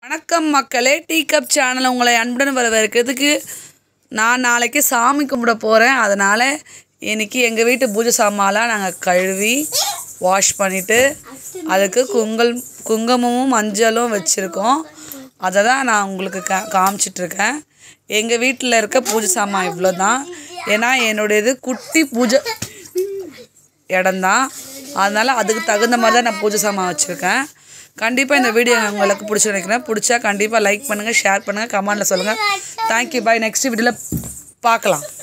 வணக்கம் மக்களே tea cup channel உங்களை அன்புடன் வரவேற்கிறதுக்கு நான் நாளைக்கு சாமி கும்பிட போகிறேன் அதனால் இன்னைக்கு எங்கள் வீட்டு பூஜை சாமான்லாம் நாங்கள் கழுவி வாஷ் பண்ணிவிட்டு அதுக்கு குங்கல் குங்குமமும் மஞ்சளும் வச்சுருக்கோம் அதை தான் நான் உங்களுக்கு கா காமிச்சிட்ருக்கேன் எங்கள் வீட்டில் இருக்க பூஜை சாமான் இவ்வளோ தான் ஏன்னா என்னுடையது குட்டி பூஜை இடம்தான் அதனால் அதுக்கு தகுந்த மாதிரி தான் நான் பூஜை சாமான் வச்சுருக்கேன் கண்டிப்பாக இந்த வீடியோ உங்களுக்கு பிடிச்சி நினைக்கிறேன் பிடிச்சா கண்டிப்பாக லைக் பண்ணுங்கள் ஷேர் பண்ணுங்கள் கமெண்டில் சொல்லுங்கள் தேங்க்யூ பாய் நெக்ஸ்ட் வீடியோவில் பார்க்கலாம்